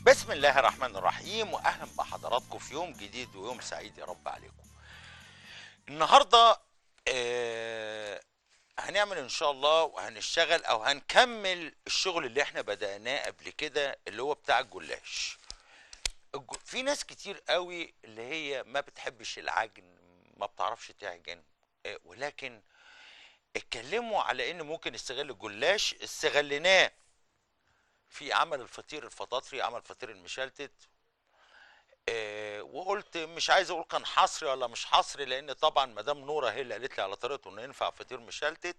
بسم الله الرحمن الرحيم واهلا بحضراتكم في يوم جديد ويوم سعيد يا رب عليكم النهارده آه هنعمل ان شاء الله وهنشتغل او هنكمل الشغل اللي احنا بدأناه قبل كده اللي هو بتاع الجلاش الج- في ناس كتير قوي اللي هي ما بتحبش العجن ما بتعرفش تعجن آه، ولكن اتكلموا على ان ممكن نستغل الجلاش استغليناه في عمل الفطير الفطاطري عمل فطير المشلتت آه وقلت مش عايز اقول كان حصري ولا مش حصري لان طبعا مدام نوره هي اللي قالت لي على طريقته انه ينفع فطير مشلتت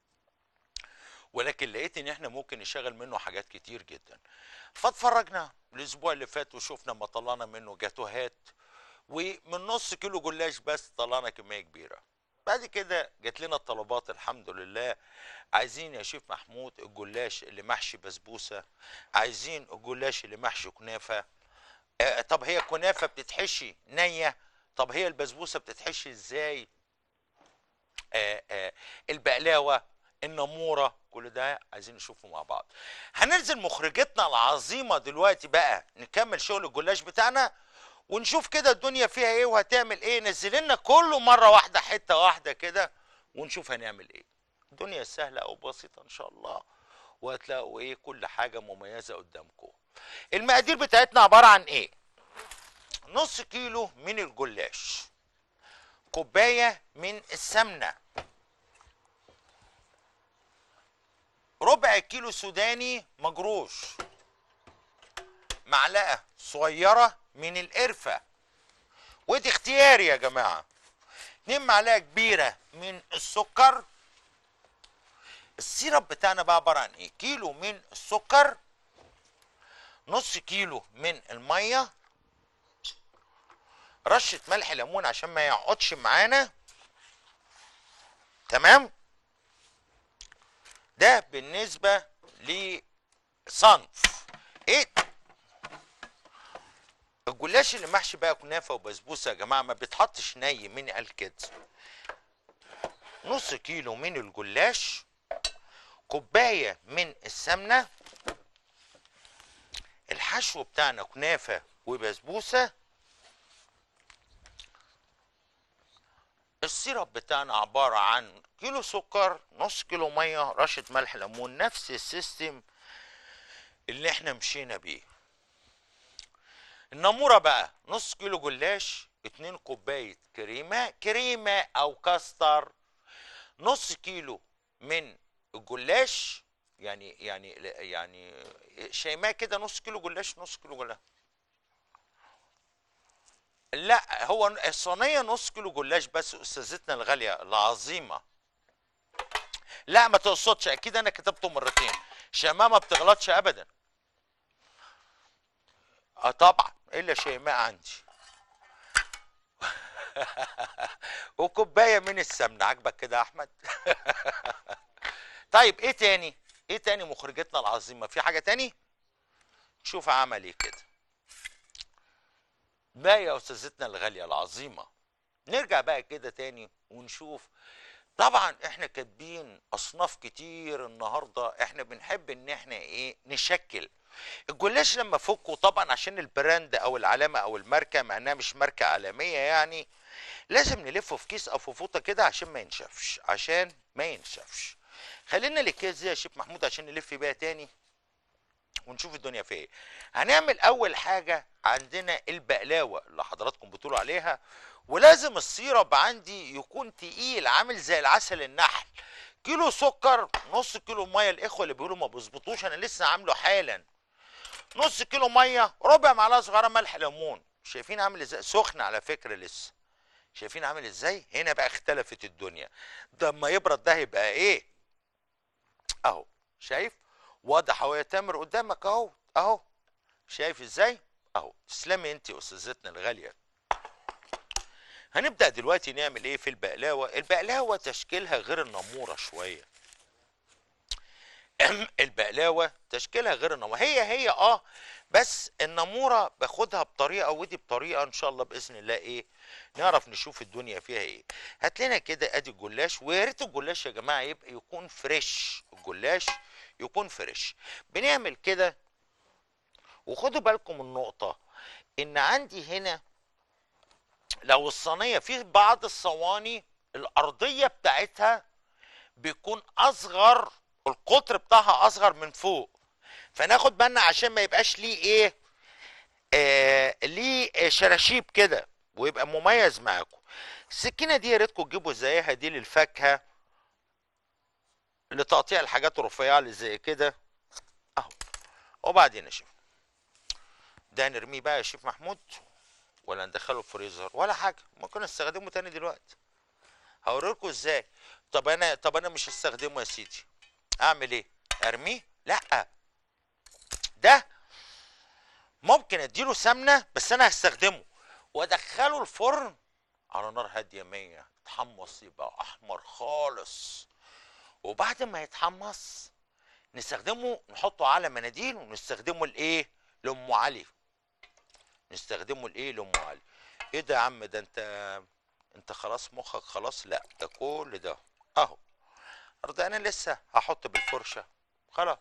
ولكن لقيت ان احنا ممكن نشغل منه حاجات كتير جدا فاتفرجنا الاسبوع اللي فات وشفنا ما طلعنا منه جاتوهات ومن نص كيلو جلاش بس طلعنا كميه كبيره بعد كده جات لنا الطلبات الحمد لله عايزين يا شيف محمود الجلاش اللي محشي بسبوسه عايزين الجلاش اللي محشي كنافه آه طب هي كنافه بتتحشي نيه طب هي البسبوسه بتتحشي ازاي آه آه البقلاوه النموره كل ده عايزين نشوفه مع بعض هننزل مخرجتنا العظيمه دلوقتي بقى نكمل شغل الجلاش بتاعنا ونشوف كده الدنيا فيها ايه وهتعمل ايه نزل لنا كله مره واحده حته واحده كده ونشوف هنعمل ايه الدنيا سهله او بسيطه ان شاء الله وهتلاقوا ايه كل حاجه مميزه قدامكم المقادير بتاعتنا عباره عن ايه نص كيلو من الجلاش كوبايه من السمنه ربع كيلو سوداني مجروش معلقه صغيره من القرفه ودي اختياري يا جماعه اتنين معلقه كبيره من السكر السيرب بتاعنا بقى عباره عن ايه كيلو من السكر نص كيلو من الميه رشه ملح ليمون عشان ما يقعدش معانا تمام ده بالنسبه لصنف ايه الجلاش اللي محشي بقى كنافه وبسبوسه يا جماعه ما بيتحطش ني من قال كده نص كيلو من الجلاش كوبايه من السمنه الحشو بتاعنا كنافه وبسبوسه السيرب بتاعنا عباره عن كيلو سكر نص كيلو ميه رشه ملح ليمون نفس السيستم اللي احنا مشينا بيه النموره بقى نص كيلو جلاش اتنين كوبايه كريمه كريمه او كاستر نص كيلو من الجلاش يعني يعني يعني شيماء كده نص كيلو جلاش نص كيلو جلاش لا هو الصينيه نص كيلو جلاش بس استاذتنا الغاليه العظيمه لا ما تقصدش اكيد انا كتبته مرتين شيماء ما بتغلطش ابدا اه طبعا الا شيماء عندي وكوبايه من السمنه عاجبك كده يا احمد طيب ايه تاني ايه تاني مخرجتنا العظيمه في حاجه تاني شوف عمل ايه كده بقى يا استاذتنا الغاليه العظيمه نرجع بقى كده تاني ونشوف طبعا احنا كاتبين اصناف كتير النهارده احنا بنحب ان احنا ايه نشكل الجلاش لما فكه طبعا عشان البراند او العلامه او الماركه مع انها مش ماركه عالميه يعني لازم نلفه في كيس او في فوطه كده عشان ما ينشفش عشان ما ينشفش خلينا الكيس دي يا شيف محمود عشان نلف بيها تاني ونشوف الدنيا فيها ايه هنعمل اول حاجه عندنا البقلاوه اللي حضراتكم بتقولوا عليها ولازم السيرب عندي يكون تقيل عامل زي العسل النحل كيلو سكر نص كيلو ميه الاخوه اللي بيقولوا ما بيظبطوش انا لسه عامله حالا نص كيلو ميه ربع معلقه صغيره ملح ليمون شايفين عامل ازاي سخن على فكره لسه شايفين عامل ازاي هنا بقى اختلفت الدنيا ده اما يبرد ده هيبقى ايه اهو شايف واضح اهو يا تامر قدامك اهو اهو شايف ازاي اهو تسلمي انت يا استاذتنا الغاليه هنبدا دلوقتي نعمل ايه في البقلاوه البقلاوه تشكيلها غير النموره شويه البقلاوه تشكيلها غير النموره هي هي اه بس النموره باخدها بطريقه ودي بطريقه ان شاء الله باذن الله ايه نعرف نشوف الدنيا فيها ايه هات لنا كده ادي الجلاش ويا ريت الجلاش يا جماعه يبقى يكون فريش الجلاش يكون فريش بنعمل كده وخدوا بالكم من النقطه ان عندي هنا لو الصينيه في بعض الصواني الارضيه بتاعتها بيكون اصغر القطر بتاعها اصغر من فوق فناخد بالنا عشان ما يبقاش ليه ايه آه ليه شراشيب كده ويبقى مميز معاكم السكينه دي يا ريتكم تجيبوا زيها دي للفاكهه لتقطيع الحاجات الرفيعه اللي زي كده اهو وبعدين يا شيف ده نرميه بقى يا شيف محمود ولا ندخله الفريزر ولا حاجه ممكن استخدمه تاني دلوقتي هوريلكم ازاي طب انا طب انا مش هستخدمه يا سيدي اعمل ايه ارميه لا ده ممكن اديله سمنه بس انا هستخدمه وادخله الفرن على نار هاديه 100 يتحمص يبقى احمر خالص وبعد ما يتحمص نستخدمه نحطه على مناديل ونستخدمه لايه لام علي نستخدمه لايه لام علي ايه ده يا عم ده انت انت خلاص مخك خلاص لا ده كل ده اهو ارض انا لسه هحط بالفرشه خلاص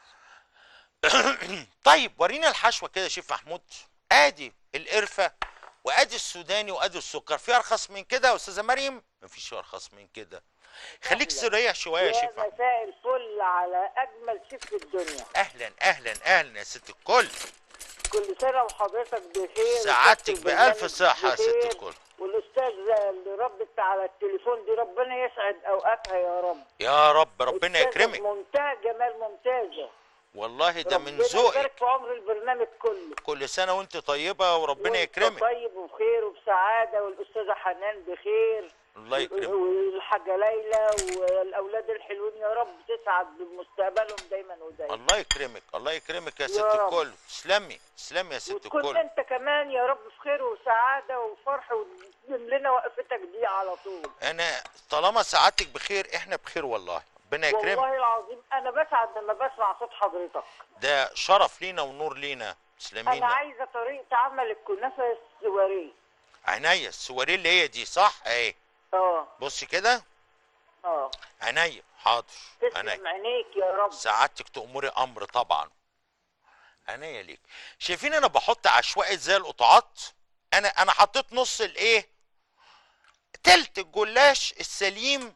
طيب ورينا الحشوه كده يا شيف محمود ادي القرفه وادي السوداني وادي السكر في ارخص من كده يا استاذه مريم مفيش ارخص من كده خليك سريع شويه يا شيف يا محمود مساء الفل على اجمل شيف في الدنيا اهلا اهلا اهلا يا ست الكل كل سنه وحضرتك بخير سعادتك وكابتن بألف برنامج صحة يا ست بخير. الكل. والاستاذ اللي ردت على التليفون دي ربنا يسعد اوقاتها يا رب يا رب ربنا أستاذة يكرمك منتهى جمال ممتازه والله ده من ربنا ذوقك يبارك في عمر البرنامج كله كل سنه وانت طيبه وربنا وأنت يكرمك طيب وبخير وبسعاده والاستاذه حنان بخير الله يكرمك والحاجه ليلى والاولاد الحلوين يا رب تسعد بمستقبلهم دايما ودايما الله يكرمك الله يكرمك يا ست يا رب. الكل تسلمي تسلمي يا ست وتكون الكل انت كمان يا رب في خير وسعاده وفرح وتديم لنا وقفتك دي على طول انا طالما سعادتك بخير احنا بخير والله ربنا يكرمك والله العظيم انا بسعد لما بسمع صوت حضرتك ده شرف لينا ونور لينا انا تسلمينا عايزه طريقه عمل الكنافه السواريه عينيا السواريه اللي هي دي صح اهي اه بصي كده اه عينيا حاضر عينيا تسلم عينيك يا رب سعادتك تأمري امر طبعا عينيا ليك شايفين انا بحط عشوائي زي القطعات انا انا حطيت نص الايه تلت الجلاش السليم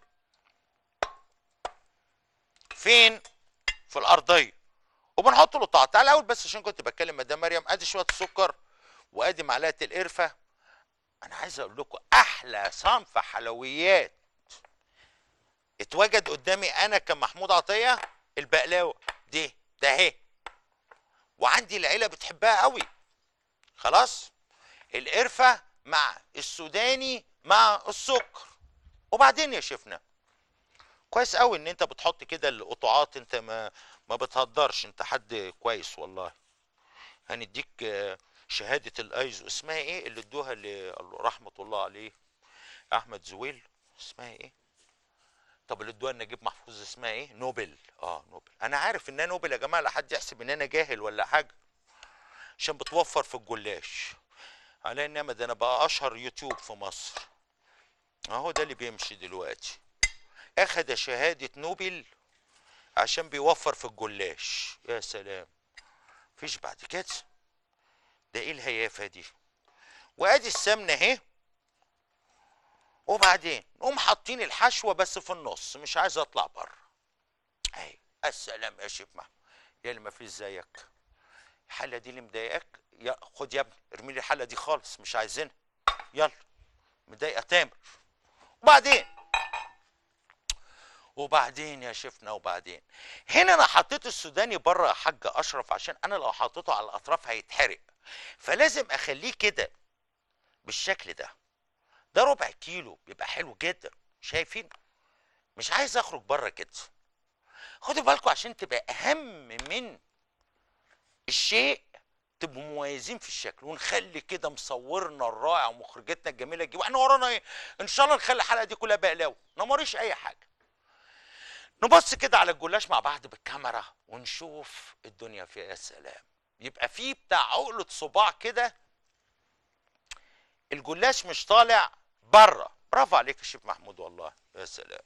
فين في الارضيه وبنحط له قطع تعال الاول بس عشان كنت بتكلم مدام مريم ادي شويه سكر وادي معلقه القرفه انا عايز اقول لكم احلى صنف حلويات اتوجد قدامي انا كمحمود عطيه البقلاوه دي ده اهي وعندي العيله بتحبها قوي خلاص القرفه مع السوداني مع السكر وبعدين يا شيفنا كويس قوي ان انت بتحط كده القطعات انت ما ما بتهدرش انت حد كويس والله هنديك آه، شهاده الايزو اسمها ايه اللي ادوها ل- رحمه الله عليه احمد زويل اسمها ايه طب اللي ادوها نجيب محفوظ اسمها ايه نوبل اه نوبل انا عارف انها نوبل يا جماعه لا حد يحسب ان انا جاهل ولا حاجه عشان بتوفر في الجلاش على انما ده انا بقى اشهر يوتيوب في مصر اهو ده اللي بيمشي دلوقتي اخد شهاده نوبل عشان بيوفر في الجلاش يا سلام مفيش بعد كده ده ايه الهيافه دي وادي السمنه اهي وبعدين نقوم حاطين الحشوه بس في النص مش عايز اطلع بره اهي السلام يا شيف محمود يا اللي ما فيش زيك الحله دي اللي مضايقاك يا خد يا ابني ارمي لي الحله دي خالص مش عايزينها يلا مضايقه تامر وبعدين وبعدين يا شيفنا وبعدين هنا انا حطيت السوداني بره يا حاج اشرف عشان انا لو حطيته على الاطراف هيتحرق فلازم اخليه كده بالشكل ده ده ربع كيلو بيبقى حلو جدا شايفين مش عايز اخرج بره كده خدوا بالكم عشان تبقى اهم من الشيء تبقوا مميزين في الشكل ونخلي كده مصورنا الرائع ومخرجتنا الجميله دي واحنا ورانا ايه ان شاء الله نخلي الحلقه دي كلها بقلاوه نمريش اي حاجه نبص كده على الجلاش مع بعض بالكاميرا ونشوف الدنيا فيها يا سلام يبقى فيه بتاع عقله صباع كده الجلاش مش طالع بره برافو عليك يا شيف محمود والله يا سلام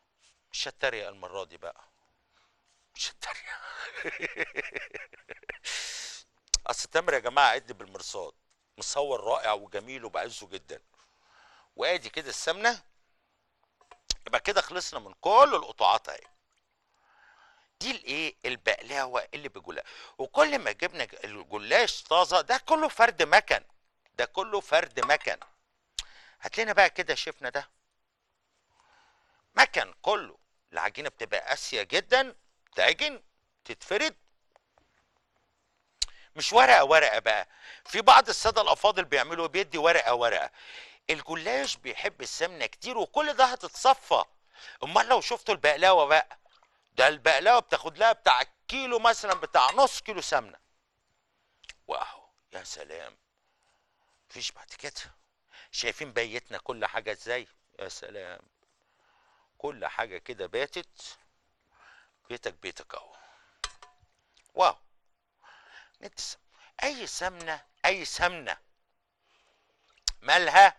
مش هتريق المره دي بقى مش هتريق تامر يا جماعه عد بالمرصاد مصور رائع وجميل وبعزه جدا وادي كده السمنه يبقى كده خلصنا من كل القطاعات اهي دي الايه البقلاوه اللي بجلاش وكل ما جبنا ج- الجلاش طازه ده كله فرد مكن ده كله فرد مكن هات لنا بقى كده شفنا ده مكن كله العجينه بتبقى قاسيه جدا تعجن تتفرد مش ورقه ورقه بقى في بعض الساده الافاضل بيعملوا بيدي ورقه ورقه الجلاش بيحب السمنه كتير وكل ده هتتصفى امال لو شفتوا البقلاوه بقى ده البقلاوه بتاخد لها بتاع كيلو مثلا بتاع نص كيلو سمنه واو يا سلام مفيش بعد كده شايفين بيتنا كل حاجه ازاي يا سلام كل حاجه كده باتت بيتك بيتك اهو واو ندي اي سمنه اي سمنه مالها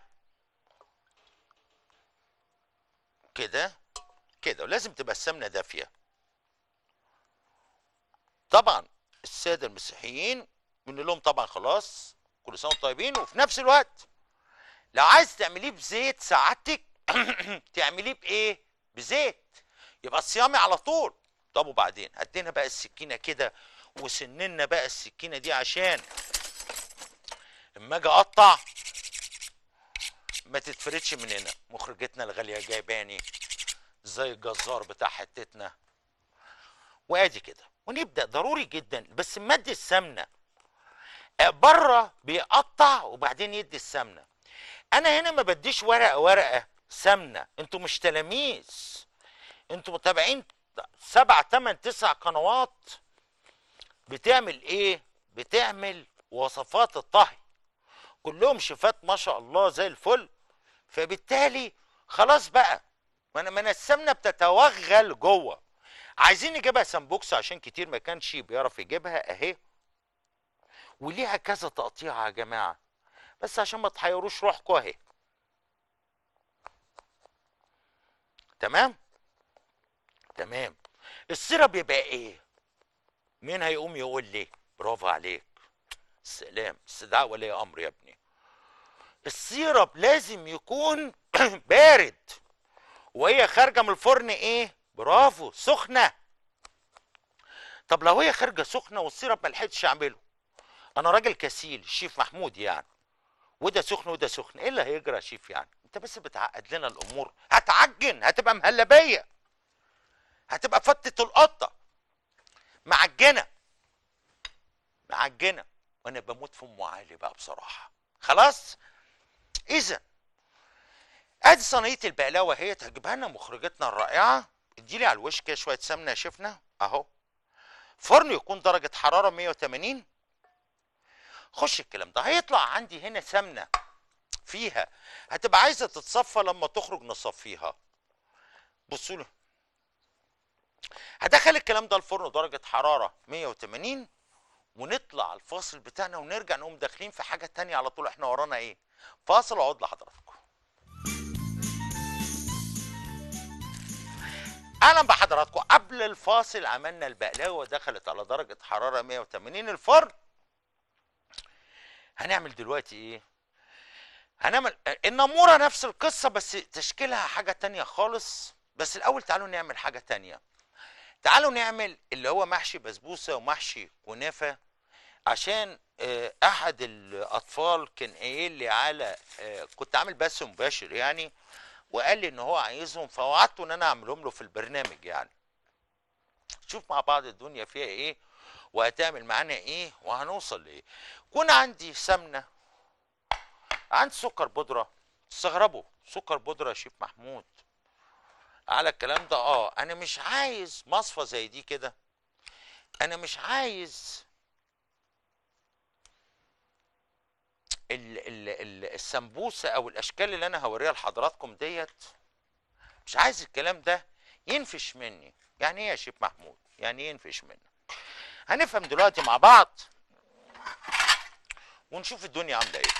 كده كده ولازم تبقى السمنه دافيه طبعا الساده المسيحيين بنقول لهم طبعا خلاص كل سنه وانتم طيبين وفي نفس الوقت لو عايز تعمليه بزيت سعادتك تعمليه بايه بزيت يبقى الصيامي على طول طب وبعدين هدينا بقى السكينه كده وسننا بقى السكينه دي عشان اما اجي اقطع ما تتفردش من هنا مخرجتنا الغاليه جايباني زي الجزار بتاع حتتنا وادي كده ونبدا ضروري جدا بس مد السمنه بره بيقطع وبعدين يدي السمنه انا هنا ما بديش ورقه ورقه سمنه انتوا مش تلاميذ انتوا متابعين سبع تمن تسع قنوات بتعمل ايه بتعمل وصفات الطهي كلهم شيفات ما شاء الله زي الفل فبالتالي خلاص بقى ما انا من السمنه بتتوغل جوه عايزين نجيبها سمبوكس عشان كتير ما كانش بيعرف يجيبها اهي وليها كذا تقطيعه يا جماعه بس عشان ما تحيروش روحكم اهي تمام تمام السيرب يبقى ايه مين هيقوم يقول لي برافو عليك سلام استدعاء ولي امر يا ابني السيرب لازم يكون بارد وهي خارجه من الفرن ايه برافو سخنه طب لو هي خارجه سخنه والسيرب ما لحقتش اعمله انا راجل كسيل الشيف محمود يعني وده سخن وده سخن ايه اللي هيجرى يا شيف يعني انت بس بتعقد لنا الامور هتعجن هتبقى مهلبيه هتبقى فتة القطة معجنة معجنة وانا بموت في ام علي بقى بصراحة خلاص اذا ادي صينية البقلاوة اهي هتجيبها لنا مخرجتنا الرائعة اديلي على الوش كده شوية سمنة يا شفنا اهو فرن يكون درجة حرارة 180 خش الكلام ده هيطلع عندي هنا سمنة فيها هتبقى عايزة تتصفى لما تخرج نصفيها بصوا له هدخل الكلام ده الفرن درجة حرارة 180 ونطلع الفاصل بتاعنا ونرجع نقوم داخلين في حاجة تانية على طول احنا ورانا ايه فاصل اقعد لحضراتكم اهلا بحضراتكم قبل الفاصل عملنا البقلاوه دخلت على درجه حراره 180 الفرن هنعمل دلوقتي ايه هنعمل النموره نفس القصه بس تشكيلها حاجه تانية خالص بس الاول تعالوا نعمل حاجه تانية تعالوا نعمل اللي هو محشي بسبوسه ومحشي كنافه عشان آه، احد الاطفال كان قايل لي على آه، كنت عامل بث مباشر يعني وقال لي ان هو عايزهم فوعدته ان انا اعملهم له في البرنامج يعني شوف مع بعض الدنيا فيها ايه وهتعمل معانا ايه وهنوصل لايه كون عندي سمنه عندي سكر بودره استغربوا سكر بودره يا شيف محمود على الكلام ده اه انا مش عايز مصفى زي دي كده انا مش عايز ال ال ال السمبوسه او الاشكال اللي انا هوريها لحضراتكم ديت مش عايز الكلام ده ينفش مني يعني ايه يا شيف محمود يعني ايه ينفش مني هنفهم دلوقتي مع بعض ونشوف الدنيا عامله ايه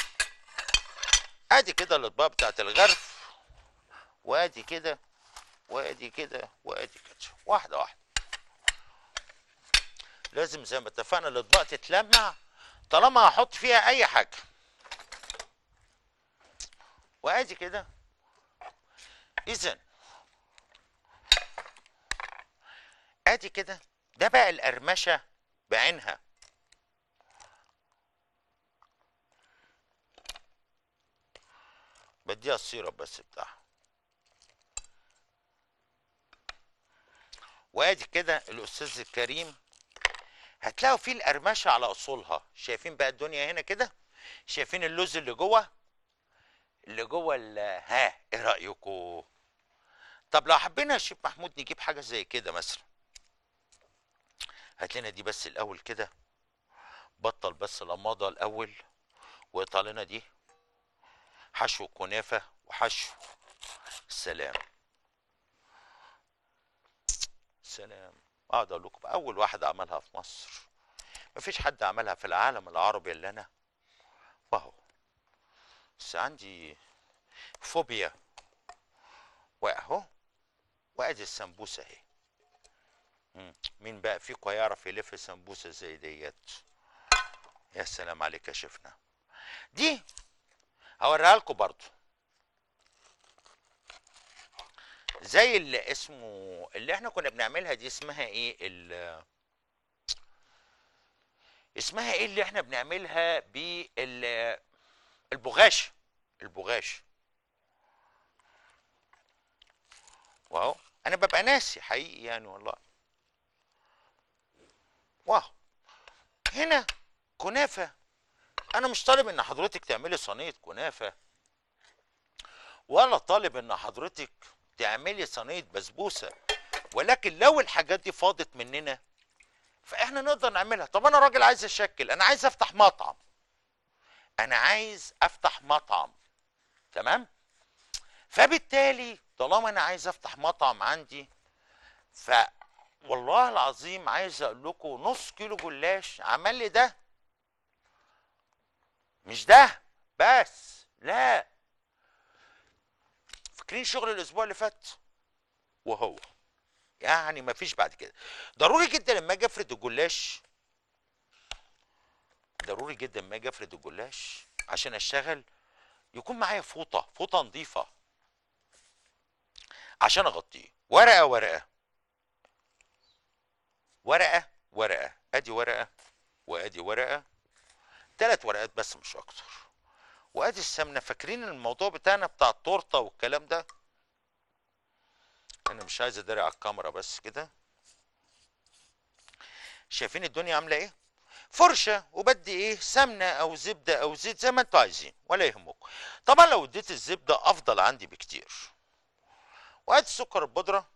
ادي كده الاطباق بتاعت الغرف وادي كده وادي كده وادي كده واحده واحده لازم زي ما اتفقنا الاطباق تتلمع طالما هحط فيها اي حاجه وادي كده اذا ادي كده ده بقى القرمشه بعينها بديها السيرب بس بتاعها وادي كده الاستاذ الكريم هتلاقوا فيه القرمشه على اصولها شايفين بقى الدنيا هنا كده شايفين اللوز اللي جوه اللي جوه ال- ها ايه رايكم طب لو حبينا يا شيخ محمود نجيب حاجه زي كده مثلا هات لنا دي بس الاول كده بطل بس لماضه الاول واقطع لنا دي حشو كنافه وحشو سلام سلام اقعد اقول لكم اول واحد عملها في مصر مفيش حد عملها في العالم العربي الا انا واهو بس عندي فوبيا واهو وادي السمبوسه اهي مم. مين بقى فيكم هيعرف يلف سمبوسه زي ديت يا سلام عليك يا شفنا دي هوريها لكم برضو زي اللي اسمه اللي احنا كنا بنعملها دي اسمها ايه ال اسمها ايه اللي احنا بنعملها بال البغاش البغاش واهو انا ببقى ناسي حقيقي يعني والله واو هنا كنافه انا مش طالب ان حضرتك تعملي صينيه كنافه ولا طالب ان حضرتك تعملي صينيه بسبوسه ولكن لو الحاجات دي فاضت مننا فاحنا نقدر نعملها طب انا راجل عايز اشكل انا عايز افتح مطعم انا عايز افتح مطعم تمام فبالتالي طالما انا عايز افتح مطعم عندي ف والله العظيم عايز اقول لكم نص كيلو جلاش عمل لي ده مش ده بس لا فاكرين شغل الاسبوع اللي فات وهو يعني مفيش بعد كده ضروري جدا لما اجي افرد الجلاش ضروري جدا لما اجي افرد الجلاش عشان اشتغل يكون معايا فوطه فوطه نظيفه عشان اغطيه ورقه ورقه ورقه ورقه ادي ورقه وادي ورقه ثلاث ورقات بس مش اكتر وادي السمنه فاكرين الموضوع بتاعنا بتاع التورته والكلام ده انا مش عايز اداري على الكاميرا بس كده شايفين الدنيا عامله ايه فرشه وبدي ايه سمنه او زبده او زيت زي ما انتوا عايزين ولا يهمكم طبعا لو اديت الزبده افضل عندي بكتير وادي السكر البودره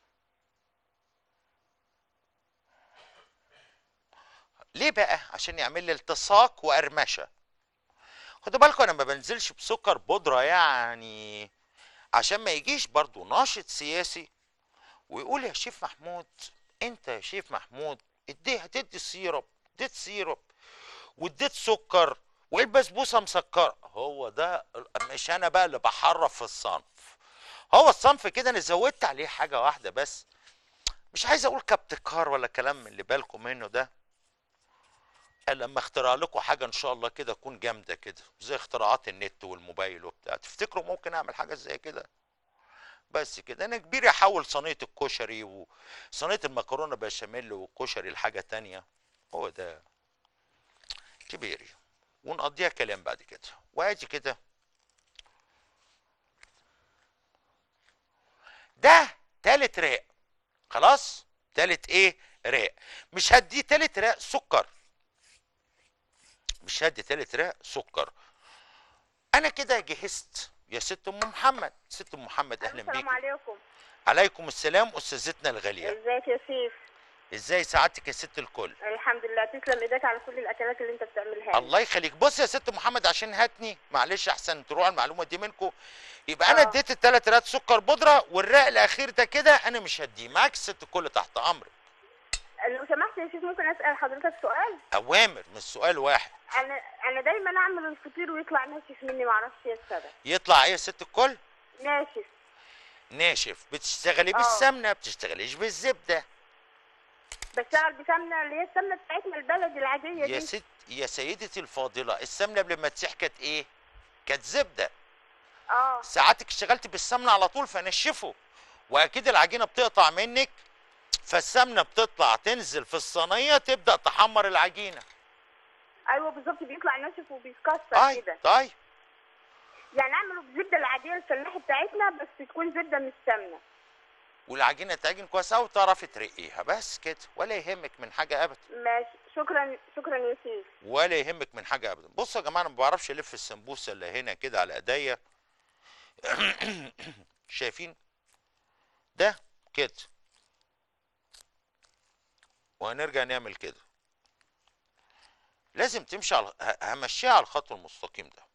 ليه بقى عشان يعمل لي التصاق وقرمشه خدوا بالكم انا ما بنزلش بسكر بودره يعني عشان ما يجيش برضو ناشط سياسي ويقول يا شيف محمود انت يا شيف محمود ادي هتدي سيرب اديت سيرب واديت سكر والبسبوسه مسكره هو ده مش انا بقى اللي بحرف في الصنف هو الصنف كده انا زودت عليه حاجه واحده بس مش عايز اقول كابتكار ولا كلام من اللي بالكم منه ده لما اخترع لكم حاجه ان شاء الله كده تكون جامده كده زي اختراعات النت والموبايل وبتاع تفتكروا ممكن اعمل حاجه زي كده بس كده انا كبير احول صينيه الكشري وصينيه المكرونه بشاميل والكشري لحاجه تانية هو ده كبيري ونقضيها كلام بعد كده وادي كده ده تالت راق خلاص تالت ايه راق مش هديه تالت راق سكر مش هدي تالت راق سكر انا كده جهزت يا ست ام محمد ست ام محمد اهلا بيك السلام عليكم عليكم السلام استاذتنا الغاليه ازيك يا سيف ازاي سعادتك يا ست الكل الحمد لله تسلم ايدك على كل الاكلات اللي انت بتعملها لي. الله يخليك بص يا ست محمد عشان هاتني معلش احسن تروح المعلومه دي منكم يبقى انا آه. اديت الثلاث رات سكر بودره والراق الاخير ده كده انا مش هديه معاك الست الكل تحت امرك لو سمحت يا سيف ممكن اسال حضرتك سؤال اوامر مش سؤال واحد انا انا دايما اعمل الفطير ويطلع ناشف مني معرفش ايه السبب يطلع ايه يا ست الكل ناشف ناشف بتشتغلي آه. بالسمنه بتشتغليش بالزبده بشتغل بسمنه اللي هي السمنه بتاعتنا البلدي العاديه يا دي ست يا سيدتي الفاضله السمنه قبل ما تسيح كانت ايه كانت زبده اه ساعاتك اشتغلت بالسمنه على طول فنشفه واكيد العجينه بتقطع منك فالسمنه بتطلع تنزل في الصينيه تبدا تحمر العجينه ايوه بالظبط بيطلع ناشف وبيتكسر طيب كده طيب يعني اعمله بالزبده العاديه الفلاحي بتاعتنا بس تكون زبده مش سمنه والعجينه تعجن كويس قوي وتعرفي ترقيها بس كده ولا يهمك من حاجه ابدا ماشي شكرا شكرا يا سيدي ولا يهمك من حاجه ابدا بصوا يا جماعه انا ما بعرفش الف السمبوسه اللي هنا كده على ايديا شايفين ده كده وهنرجع نعمل كده لازم تمشي على ه- همشيها على الخط المستقيم ده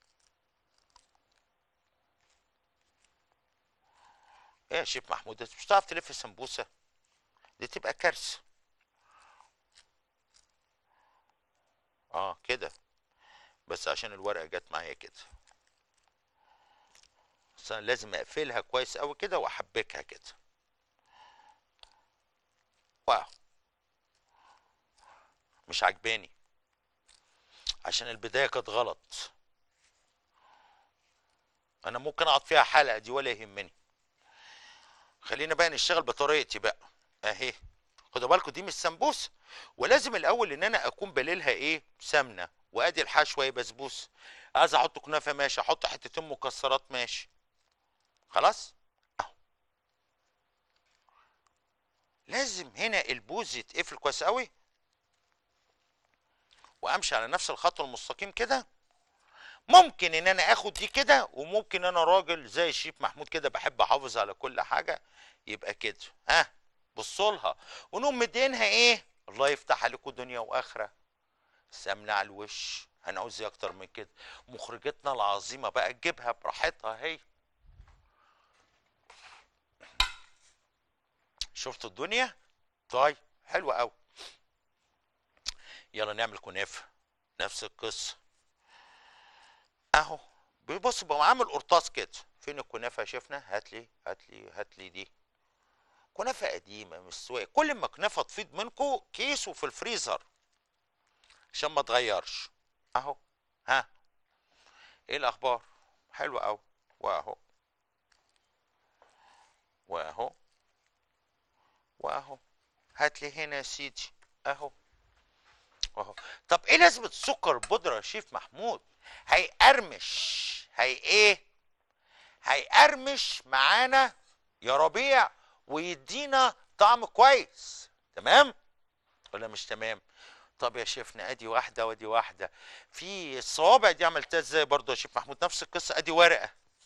ايه يا شيخ محمود انت مش هتعرف تلف سمبوسه دي تبقى كارثه اه كده بس عشان الورقه جت معايا كده بس انا لازم اقفلها كويس قوي كده واحبكها كده واو مش عجباني عشان البدايه كانت غلط انا ممكن اقعد فيها حلقه دي ولا يهمني خلينا بقى نشتغل بطريقتي بقى اهي خدوا بالكم دي مش سمبوسه ولازم الاول ان انا اكون بليلها ايه سمنه وادي الحشوه ايه بسبوسه عايز احط كنافه ماشي احط حتتين مكسرات ماشي خلاص اهو لازم هنا البوز يتقفل كويس قوي وامشي على نفس الخط المستقيم كده ممكن ان انا اخد دي كده وممكن انا راجل زي الشيف محمود كده بحب احافظ على كل حاجه يبقى كده ها بصوا لها ونقوم مدينها ايه الله يفتح عليكم دنيا واخره سمنه على الوش هنعوز ايه اكتر من كده مخرجتنا العظيمه بقى تجيبها براحتها هي شفتوا الدنيا طيب حلوة قوي يلا نعمل كنافه نفس القصه اهو بص بقى عامل قرطاس كده فين الكنافه يا شيفنا هات لي هات لي هات لي دي كنافه قديمه مش سويه كل ما كنافه تفيض منكم كيسه في الفريزر عشان ما تغيرش اهو ها ايه الاخبار حلو قوي واهو واهو واهو هات لي هنا يا سيدي اهو اهو طب ايه لازمه السكر بودره يا شيف محمود هيقرمش هي ايه هيقرمش معانا يا ربيع ويدينا طعم كويس تمام ولا مش تمام طب يا شيفنا ادي واحده وادي واحده في الصوابع دي عملتها ازاي برضه يا شيف محمود نفس القصه ادي ورقه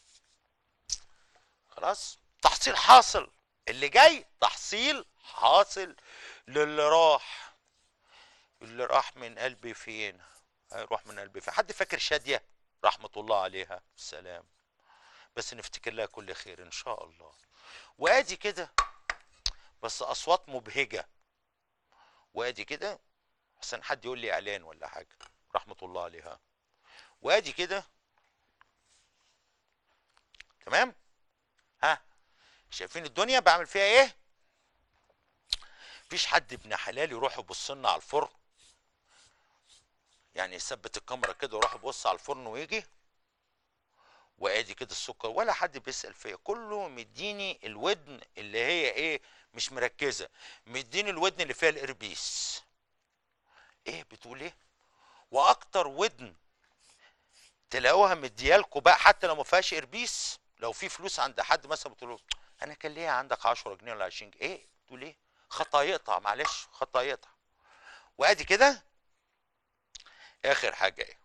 خلاص تحصيل حاصل اللي جاي تحصيل حاصل للي راح اللي راح من قلبي فين هيروح من قلبي فين حد فاكر شاديه رحمه الله عليها السلام بس نفتكر لها كل خير ان شاء الله وادي كده بس اصوات مبهجه وادي كده احسن حد يقول لي اعلان ولا حاجه رحمه الله عليها وادي كده تمام ها شايفين الدنيا بعمل فيها ايه مفيش حد ابن حلال يروح يبص لنا على الفرن يعني يثبت الكاميرا كده ويروح يبص على الفرن ويجي وادي كده السكر ولا حد بيسال فيا كله مديني الودن اللي هي ايه مش مركزه مديني الودن اللي فيها الاربيس ايه بتقول ايه واكتر ودن تلاقوها مديالكوا بقى حتى لو ما فيهاش اربيس لو في فلوس عند حد مثلا بتقول له انا كان ليا عندك 10 جنيه ولا 20 جنيه ايه تقول ايه خطا يقطع معلش خطا يقطع وادي كده اخر حاجه ايه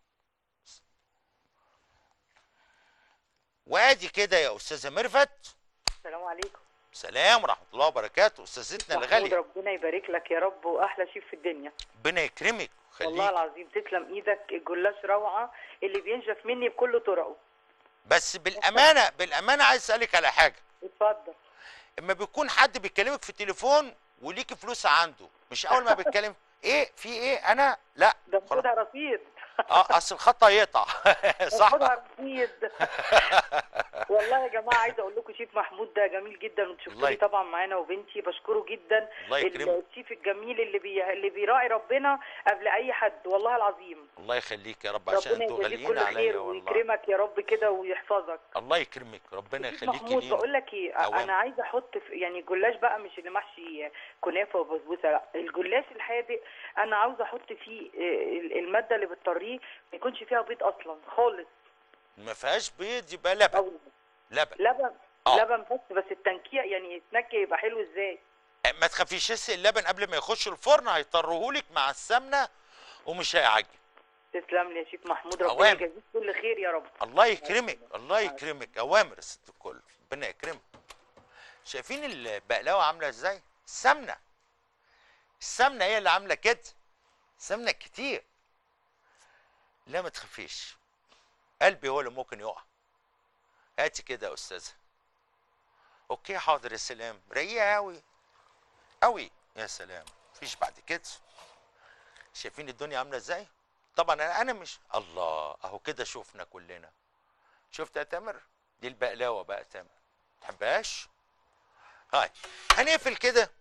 وادي كده يا استاذه ميرفت السلام عليكم سلام ورحمه الله وبركاته استاذتنا محمود الغاليه ربنا يبارك لك يا رب واحلى شيف في الدنيا ربنا يكرمك والله خليك العظيم تسلم ايدك الجلاش روعه اللي بينشف مني بكل طرقه بس بالامانه بالامانه عايز اسالك على حاجه اتفضل اما بيكون حد بيكلمك في التليفون وليكي فلوس عنده مش اول ما بيتكلم ايه في ايه انا لا ده خلاص. خدها رصيد اه اصل الخطا يقطع صح خدها رصيد والله يا جماعه عايزه اقول لكم شيف محمود ده جميل جدا الله وتشوفوني يك- طبعا معانا وبنتي بشكره جدا الله يكرمك الشيف الجميل الجميل اللي بي... اللي بيراعي ربنا قبل اي حد والله العظيم الله يخليك يا رب عشان ربنا انتوا يجازيك غاليين كل عليا خير والله ويكرمك يا رب كده ويحفظك الله يكرمك ربنا شيخ يخليكي محمود لينا بقول لك ايه أوام. انا عايزه احط في يعني جلاش بقى مش اللي محشي كنافه وبسبوسه لا الجلاش الحادق انا عاوزه احط فيه آه، الماده اللي بتطريه ما يكونش فيها بيض اصلا خالص ما فيهاش بيض يبقى لبن او لبن لبن آه. لبن بس بس التنكيع يعني يتنكي يبقى حلو ازاي ما تخافيش اسقي اللبن قبل ما يخش الفرن هيطرهولك مع السمنه ومش هيعجن تسلم لي يا شيخ محمود ربنا أوام. يجازيك كل خير يا رب الله يكرمك الله يكرمك اوامر الست الكل ربنا يكرمك شايفين البقلاوه عامله ازاي السمنه السمنه هي اللي عامله كده سمنه كتير لا ما تخافيش قلبي هو اللي ممكن يقع هاتي كده يا استاذه اوكي حاضر يا سلام رقيقه قوي قوي يا سلام مفيش بعد كده شايفين الدنيا عامله ازاي طبعا انا انا مش الله اهو كده شفنا كلنا شفت يا تامر دي البقلاوه بقى تامر تحبهاش هاي هنقفل كده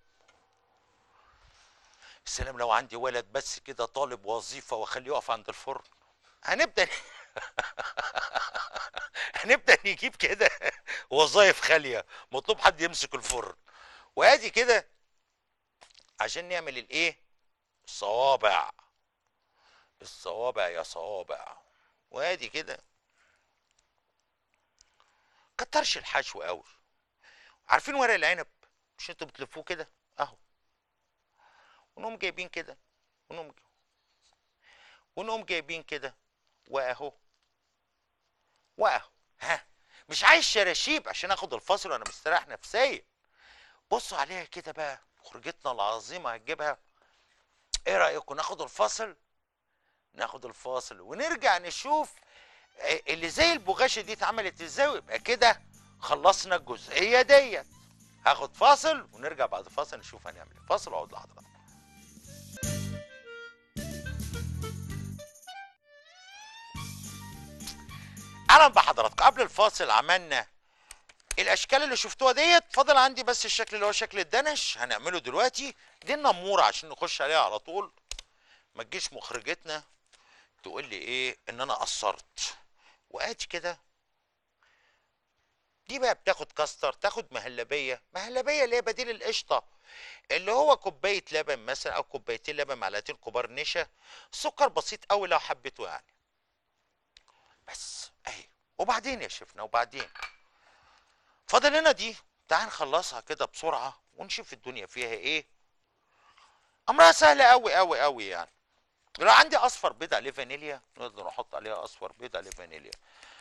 السلام لو عندي ولد بس كده طالب وظيفه واخليه يقف عند الفرن هنبدا هنبدا نجيب كده وظايف خاليه مطلوب حد يمسك الفرن وادي كده عشان نعمل الايه الصوابع الصوابع يا صوابع وادي كده كترش الحشو قوي عارفين ورق العنب مش انتوا بتلفوه كده اهو ونقوم جايبين كده ونقوم ونقوم جايبين كده واهو واهو ها مش عايز شراشيب عشان اخد الفاصل وانا مستريح نفسيا بصوا عليها كده بقى خرجتنا العظيمه هتجيبها ايه رايكم ناخد الفاصل ناخد الفاصل ونرجع نشوف آه، اللي زي البغاشه دي اتعملت ازاي ويبقى كده خلصنا الجزئيه ديت هاخد فاصل ونرجع بعد فاصل نشوف هنعمل ايه فاصل واقعد لحضرتك اهلا بحضراتكم قبل الفاصل عملنا الاشكال اللي شفتوها ديت فاضل عندي بس الشكل اللي هو شكل الدنش هنعمله دلوقتي دي النموره عشان نخش عليها على طول ما تجيش مخرجتنا تقول لي ايه ان انا قصرت وادي كده دي بقى بتاخد كاستر تاخد مهلبيه مهلبيه اللي هي بديل القشطه اللي هو كوبايه لبن مثلا او كوبايتين لبن معلقتين كبار نشا سكر بسيط قوي لو حبيته يعني بس اهي وبعدين يا شيفنا وبعدين فاضل لنا دي تعال نخلصها كده بسرعه ونشوف الدنيا فيها ايه امرها سهل قوي قوي قوي يعني لو عندي اصفر بيض عليه فانيليا نقدر نحط عليها اصفر بيض عليه فانيليا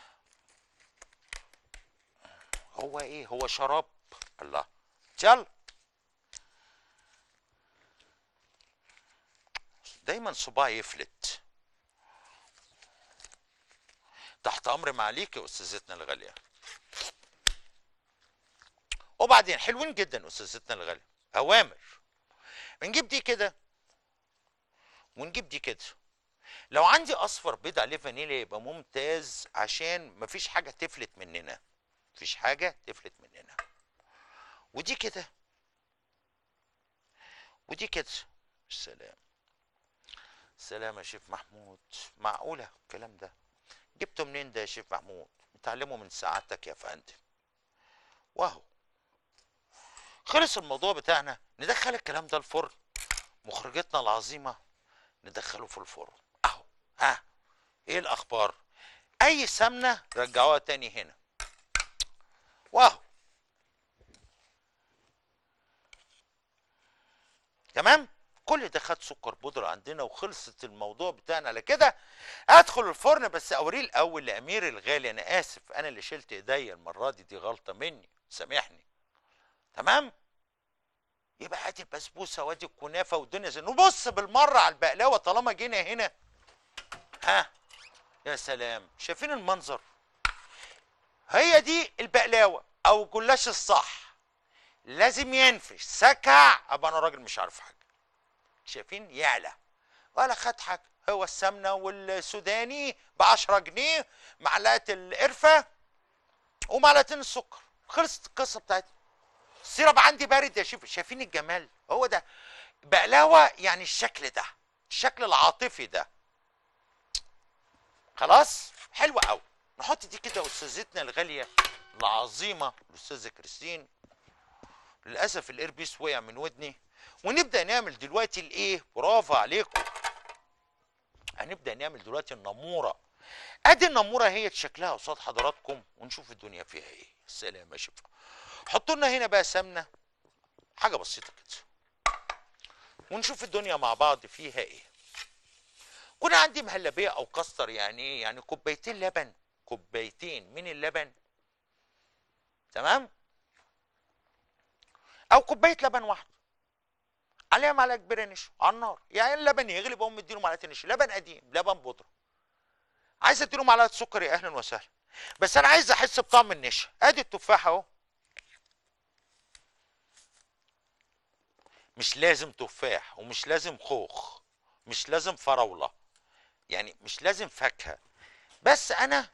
هو ايه هو شراب الله يلا دايما صباعي يفلت تحت امر معاليك يا استاذتنا الغاليه وبعدين حلوين جدا استاذتنا الغاليه اوامر بنجيب دي كده ونجيب دي كده لو عندي اصفر بيض عليه فانيليا يبقى ممتاز عشان مفيش حاجه تفلت مننا مفيش حاجه تفلت مننا ودي كده ودي كده السلام سلام يا شيف محمود معقوله الكلام ده جبته منين ده يا شيف محمود متعلمه من سعادتك يا فندم واهو خلص الموضوع بتاعنا ندخل الكلام ده الفرن مخرجتنا العظيمه ندخله في الفرن اهو ها ايه الاخبار اي سمنه رجعوها تاني هنا واو تمام كل ده خد سكر بودرة عندنا وخلصت الموضوع بتاعنا على كده ادخل الفرن بس اوريه الاول لامير الغالي انا اسف انا اللي شلت ايديا المره دي دي غلطه مني سامحني تمام يبقى ادي البسبوسه وادي الكنافه والدنيا زي نبص بالمره على البقلاوه طالما جينا هنا ها يا سلام شايفين المنظر هي دي البقلاوه او الجلاش الصح لازم ينفش سكع ابقى انا راجل مش عارف حاجه شايفين يعلى ولا خد حاجه هو السمنه والسوداني ب 10 جنيه معلقه القرفه ومعلقتين السكر خلصت القصه بتاعتنا السيرب عندي بارد يا شيف شايفين الجمال هو ده بقلاوه يعني الشكل ده الشكل العاطفي ده خلاص حلو قوي نحط دي كده استاذتنا الغاليه العظيمه الاستاذه كريستين للاسف الايربيس وقع من ودني ونبدا نعمل دلوقتي الايه برافو عليكم هنبدا نعمل دلوقتي النموره ادي النموره هي شكلها قصاد حضراتكم ونشوف الدنيا فيها ايه السلام يا شفا حطوا لنا هنا بقى سمنه حاجه بسيطه كده ونشوف الدنيا مع بعض فيها ايه كنا عندي مهلبيه او كاستر يعني ايه يعني كوبايتين لبن كوبايتين من اللبن تمام او كوبايه لبن واحده عليها معلقه كبيره نشا على النار يعني اللبن يغلي بقوم مديله معلقه نشا لبن قديم لبن بودره عايز اديله معلقه سكر يا اهلا وسهلا بس انا عايز احس بطعم النشا ادي التفاح اهو مش لازم تفاح ومش لازم خوخ مش لازم فراوله يعني مش لازم فاكهه بس انا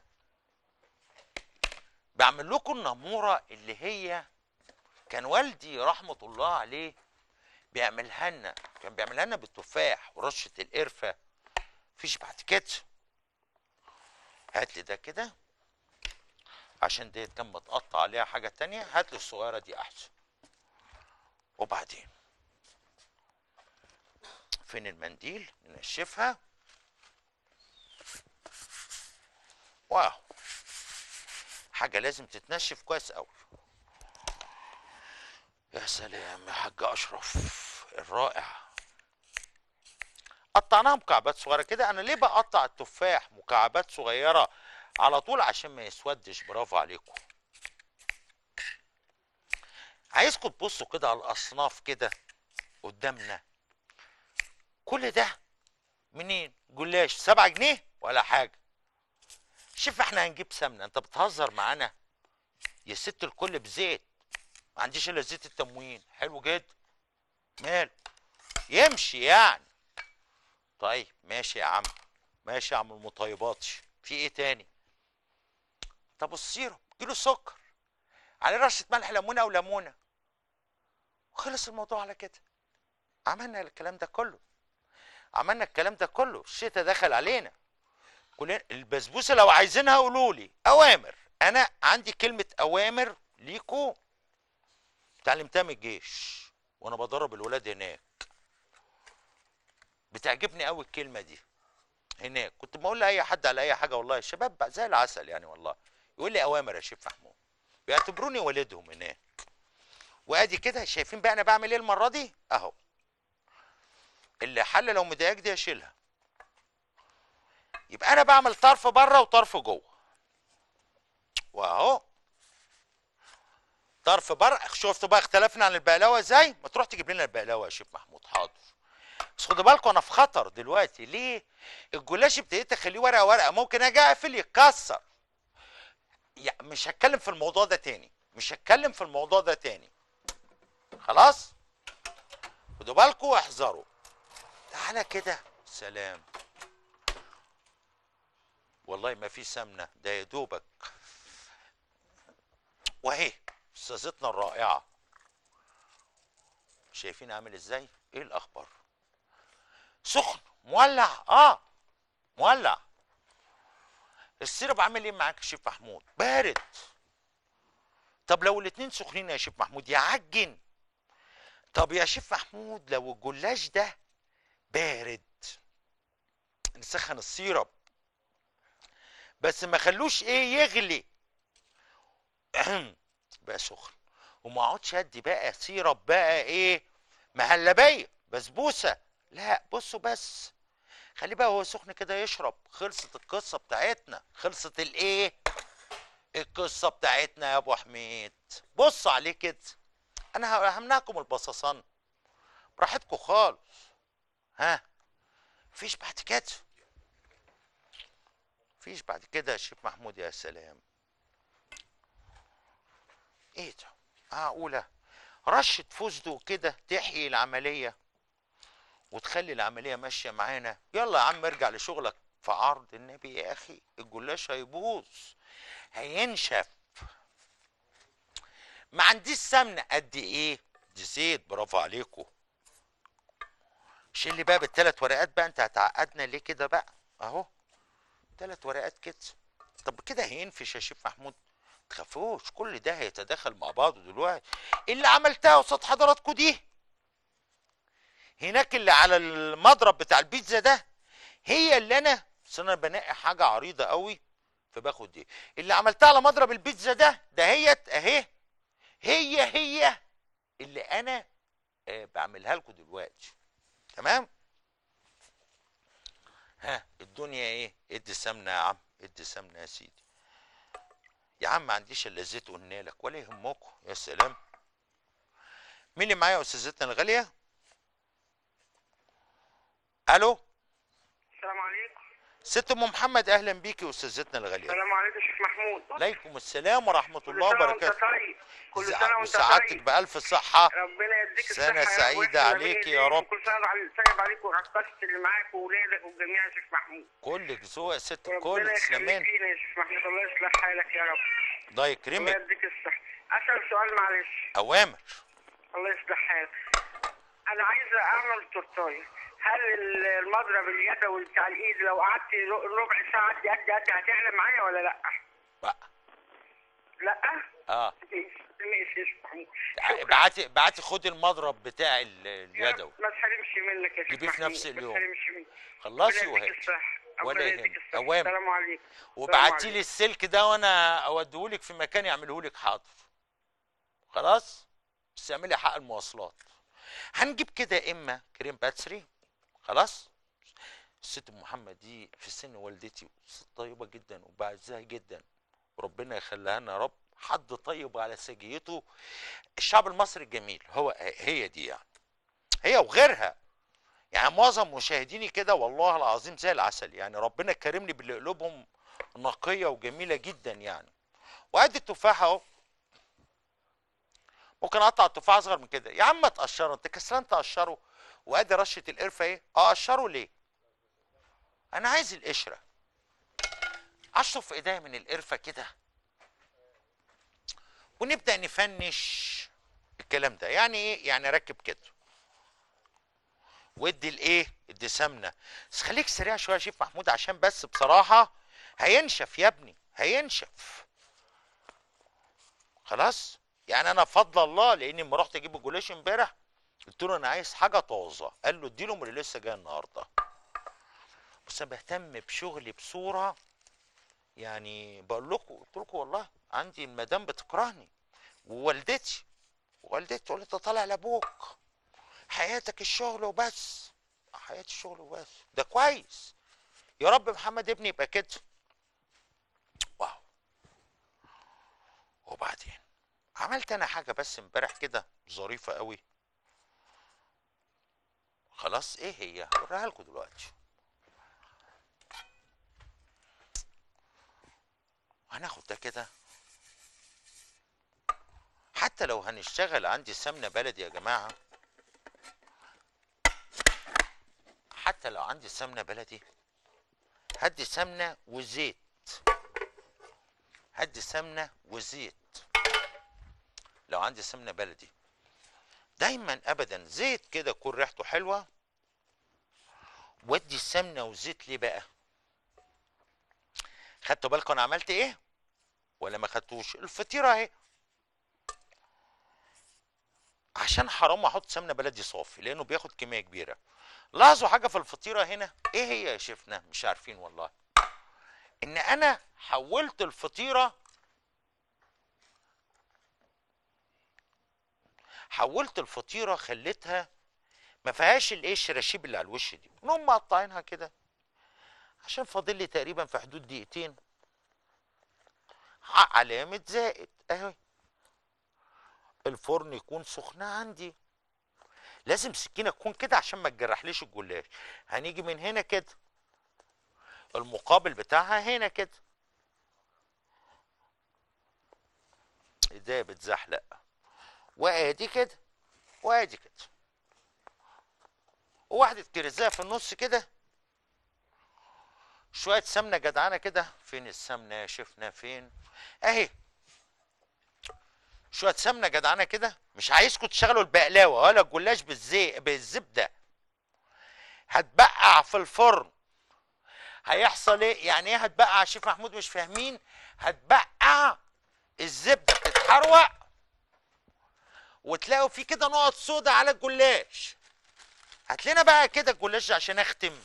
بعمل لكم النموره اللي هي كان والدي رحمه الله عليه بيعملها لنا كان بيعملها لنا بالتفاح ورشه القرفه مفيش بعد كده هات لي ده كده عشان ديت كان متقطع عليها حاجه تانية هات لي الصغيره دي احسن وبعدين فين المنديل ننشفها واو حاجة لازم تتنشف كويس قوي يا سلام يا حاج أشرف الرائع قطعناها مكعبات صغيرة كده أنا ليه بقطع التفاح مكعبات صغيرة على طول عشان ما يسودش برافو عليكم عايزكم تبصوا كده على الأصناف كده قدامنا كل ده منين جلاش سبعة جنيه ولا حاجة شوف احنا هنجيب سمنة انت بتهزر معانا يا ست الكل بزيت ما عنديش الا زيت التموين حلو جدا مال يمشي يعني طيب ماشي يا عم ماشي يا عم المطيباتش في ايه تاني طب السيرب كيلو سكر عليه رشة ملح ليمونة او ليمونة وخلص الموضوع على كده عملنا الكلام ده كله عملنا الكلام ده كله الشتاء دخل علينا كلنا البسبوسه لو عايزينها قولوا لي اوامر انا عندي كلمه اوامر ليكو اتعلمتها من الجيش وانا بدرب الولاد هناك بتعجبني قوي الكلمه دي هناك كنت بقول لاي حد على اي حاجه والله الشباب بقى زي العسل يعني والله يقول لي اوامر يا شيخ محمود بيعتبروني والدهم هناك وادي كده شايفين بقى انا بعمل ايه المره دي اهو اللي حل لو مضايقك دي اشيلها يبقى انا بعمل طرف بره وطرف جوه واهو طرف بره شفت بقى اختلفنا عن البقلاوه ازاي ما تروح تجيب لنا البقلاوه يا شيخ محمود حاضر بس خدوا بالكم انا في خطر دلوقتي ليه الجلاش ابتديت اخليه ورقه ورقه ممكن اجي اقفل يتكسر يعني مش هتكلم في الموضوع ده تاني مش هتكلم في الموضوع ده تاني خلاص خدوا بالكم واحذروا تعالى كده سلام والله ما في سمنه ده يا دوبك واهي استاذتنا الرائعه شايفين عامل ازاي ايه الاخبار سخن مولع اه مولع السيرب عامل ايه معاك يا شيف محمود بارد طب لو الاتنين سخنين يا شيف محمود يعجن طب يا شيف محمود لو الجلاش ده بارد نسخن السيرب بس ما خلوش ايه يغلي بقى سخن وما اقعدش ادي بقى سيرب بقى ايه مهلبيه بسبوسه لا بصوا بس خليه بقى هو سخن كده يشرب خلصت القصه بتاعتنا خلصت الايه القصه بتاعتنا يا ابو حميد بص عليه كده انا همنعكم البصصان براحتكم خالص ها مفيش بعد كده مفيش بعد كده يا شيخ محمود يا سلام ايه ده معقولة رشة فستق كده تحيي العملية وتخلي العملية ماشية معانا يلا يا عم ارجع لشغلك في عرض النبي يا اخي الجلاش هيبوظ هينشف ما عنديش سمنة قد ايه دي زيت برافو عليكم شيل لي بقى بالثلاث ورقات بقى انت هتعقدنا ليه كده بقى اهو ثلاث ورقات كده طب كده هينفش يا شيف محمود تخافوش كل ده هيتداخل مع بعضه دلوقتي اللي عملتها قصاد حضراتكم دي هناك اللي على المضرب بتاع البيتزا ده هي اللي انا بس انا بنقي حاجه عريضه قوي فباخد دي اللي عملتها على مضرب البيتزا ده دهيت اهي هي هي اللي انا آه، بعملها لكم دلوقتي تمام ها الدنيا ايه ادي سمنه يا عم ادي سمنه يا سيدي يا عم ما عنديش الا زيت قلنا لك ولا يهمكم يا سلام مين اللي معايا يا استاذتنا الغاليه الو السلام عليكم ست ام محمد اهلا بيكي يا استاذتنا الغاليه السلام عليكم شيخ محمود عليكم السلام ورحمه كل الله سنة وانت وبركاته طيب كل زع- سنة وانت وسعادتك طيب بألف صحة ربنا يديك سنة الصحة يا سعيدة ويحسن عليك يا أمانيك. رب. وكل سنة وعلى- سعيد عليك ورقصت اللي معاك وولادك والجميع يا شيخ محمود كلك ذوق يا ست الكل ربنا يخليك تسلمين فينا يا شيخ محمود الله يصلح حالك يا رب الله الله يكرمك يديك الصحة أسأل سؤال معلش أوامر الله يصلح حالك أنا عايزة أعمل تورتاية هل ال- المضرب اليدوي بتاع الإيد لو قعدت ر- ربع ساعة قد قد قد هتعلى معايا ولا لأ؟ بقى لأ؟ اه ماشي يا شيخ محمود شكراً. بعتي بعتي خدي المضرب بتاع ال- يا اليدوي ما تحرمش منك يا شيخ جيبيه في محمود، نفس ما اليوم. تحرمش منك خلصي ربنا يديك وهاتي الصحة. ولا ربنا يديك يهمك. الصحة. أوامر. السلام عليكم وبعتي لي السلك ده وانا اوديهولك في مكان يعملهولك حاضر خلاص بس اعملي حق المواصلات هنجيب كده يا اما كريم باتسري خلاص الست ام محمد دي في سن والدتي ست طيبه جدا وبعزها جدا وربنا يخليها لنا يا رب حد طيب على سجيته الشعب المصري الجميل هو هي دي يعني هي وغيرها يعني معظم مشاهديني كده والله العظيم زي العسل يعني ربنا كرمني باللي قلوبهم نقيه وجميله جدا يعني وادي التفاحه اهو ممكن اقطع التفاحه اصغر من كده يا عم ما تقشره انت كسلان تقشره وادي رشه القرفه ايه اقشره ليه انا عايز القشره اشطف ايديا من القرفه كده ونبدا نفنش الكلام ده يعني ايه يعني ركب كده وادي الايه ادي سمنه بس خليك سريع شويه يا شيف محمود عشان بس بصراحه هينشف يا ابني هينشف خلاص يعني انا بفضل الله لاني لما رحت اجيب الجلاش امبارح قلت له انا عايز حاجه طازه قال له اديله من اللي لسه جاي النهارده بس انا بهتم بشغلي بصوره يعني بقول لكم قلت لكم والله عندي المدام بتكرهني ووالدتي والدتي تقول لي انت طالع لابوك حياتك الشغل وبس حياتي الشغل وبس ده كويس يا رب محمد ابني يبقى كده واو وبعدين عملت انا حاجه بس امبارح كده ظريفه قوي خلاص ايه هي هوريها لكم دلوقتي هناخد ده كده حتى لو هنشتغل عندي سمنه بلدي يا جماعه حتى لو عندي سمنه بلدي هدي سمنه وزيت هدي سمنه وزيت لو عندي سمنه بلدي دايما ابدا زيت كده يكون ريحته حلوه ودي السمنه وزيت ليه بقى خدتوا بالكم انا عملت ايه ولا ما خدتوش الفطيره اهي عشان حرام احط سمنه بلدي صافي لانه بياخد كميه كبيره لاحظوا حاجه في الفطيره هنا ايه هي يا شيفنا مش عارفين والله ان انا حولت الفطيره حولت الفطيره خليتها ما فيهاش الايه الشراشيب اللي على الوش دي نقوم مقطعينها كده عشان فاضل لي تقريبا في حدود دقيقتين ع- علامه زائد اهي الفرن يكون سخن عندي لازم سكينه تكون كده عشان ما تجرحليش الجلاش هنيجي من هنا كده المقابل بتاعها هنا كده ايديا بتزحلق وادي كده وادي كده وواحدة كرزايه في النص كده شوية سمنة جدعانة كده فين السمنة يا شفنا فين اهي شوية سمنة جدعانة كده مش عايزكم تشتغلوا البقلاوة ولا الجلاش بالزي بالزبدة هتبقع في الفرن هيحصل ايه يعني ايه هتبقع يا شيف محمود مش فاهمين هتبقع الزبده بتتحروق وتلاقوا في كده نقط سودا على الجلاش هات لنا بقى كده الجلاش عشان اختم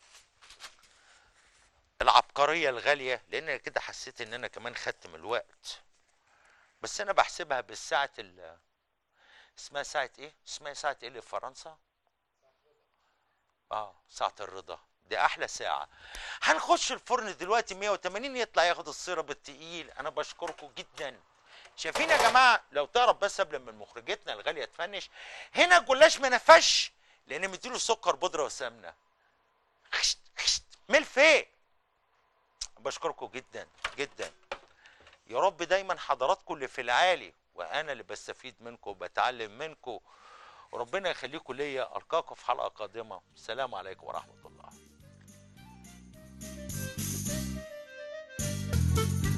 العبقريه الغاليه لان أنا كده حسيت ان انا كمان خدت من الوقت بس انا بحسبها بالساعه ال اسمها ساعه ايه اسمها ساعه ايه اللي في فرنسا اه ساعه الرضا دي احلى ساعه هنخش الفرن دلوقتي 180 يطلع ياخد السيرب التقيل انا بشكركم جدا شايفين يا جماعه لو تعرف بس قبل ما مخرجتنا الغاليه تفنش هنا الجلاش ما نفش لان مديله سكر بودره وسمنه خشت خشت ملفيه بشكركم جدا جدا يا رب دايما حضراتكم اللي في العالي وانا اللي بستفيد منكم وبتعلم منكم وربنا يخليكم ليا القاكم في حلقه قادمه السلام عليكم ورحمه الله